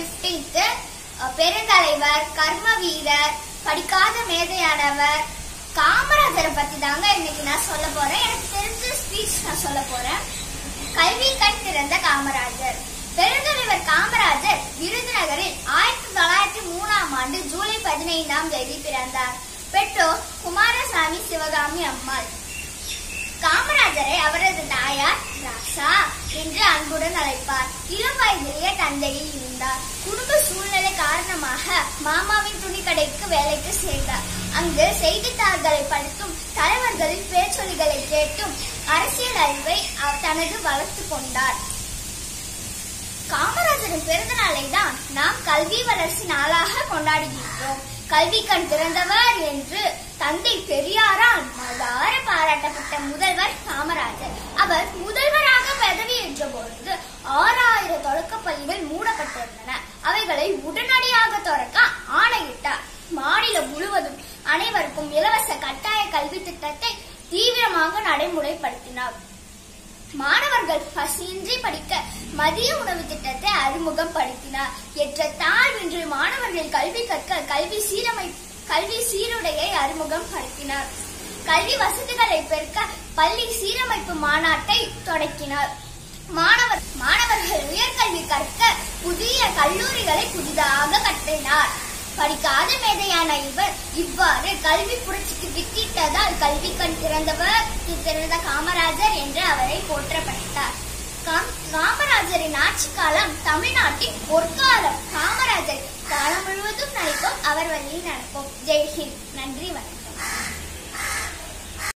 fifteenth பெருந்தலைவர் கர்ம வீரர் படிக்காத மேதையானவர் காமராஜரை பத்தி தாங்க இன்னைக்கு நான் சொல்ல போறேன் எனக்கு தெரிஞ்ச ஸ்பீச் நான் சொல்ல போறேன் கல்வி கண் திறந்த காமராஜர் பெருந்தலைவர் காமராஜர் விருதுநகரில் ஆயிரத்தி தொள்ளாயிரத்தி மூணாம் ஆண்டு ஜூலை பதினைந்தாம் தேதி பிறந்தார் பெற்றோர் குமாரசாமி சிவகாமி அம்மாள் காமராஜரை அவரது தாயார் ராசா என்று அன்புடன் அழைப்பார் இளம் வயதிலேயே தந்தையை இருந்தார் குடும்ப சூழ்நிலை காரணமாக மாமாவின் துணிக்கடைக்கு வேலைக்கு சேர்ந்தார் அங்கு செய்தித்தாள்களை படித்தும் தலைவர்களின் பேச்சொலிகளை கேட்டும் அரசியல் அறிவை அவர் தனது வளர்த்து கொண்டார் காமராஜரின் பிறந்த நாளை தான் நாம் கல்வி வளர்ச்சி நாளாக கொண்டாடுகின்றோம் கல்வி கண் திறந்தவர் என்று தந்தை பெரியாரால் மதார பாராட்டப்பட்ட முதல்வர் காமராஜர் அவர் முதல்வராக பதவியேற்ற பொழுது ஆறாயிரம் தொடக்கப் பள்ளிகள் மூடப்பட்டிருந்தன அவைகளை உடனடியாக திறக்க ஆணையிட்டார் மாநிலம் முழுவதும் அனைவருக்கும் இலவச கட்டாய கல்வி திட்டத்தை தீவிரமாக நடைமுறைப்படுத்தினார் மாணவர்கள் பசியின்றி படிக்க மதிய உணவு திட்டத்தை அறிமுகப்படுத்தினார் எற்ற தாழ்வின்றி மாணவர்கள் கல்வி கற்க கல்வி சீரமை கல்வி சீருடையை அறிமுகப்படுத்தினார் கல்வி வசதிகளை பெருக்க பள்ளி சீரமைப்பு மாநாட்டை தொடக்கினார் மாணவர் மாணவர்கள் உயர்கல்வி கற்க புதிய கல்லூரிகளை புதிதாக கட்டினார் படிக்காத மேதையான இவர் இவ்வாறு கல்வி புரட்சிக்கு வித்திட்டதால் கல்வி கண் திறந்தவர் திறந்த காமராஜர் என்று அவரை போற்றப்பட்டார் காம்- காமராஜரின் ஆட்சி காலம் தமிழ்நாட்டின் பொற்காலம் காமராஜர் காலம் முழுவதும் நினைப்போம் அவர் வழியில் நடப்போம் ஜெய்ஹிந்த் நன்றி வணக்கம்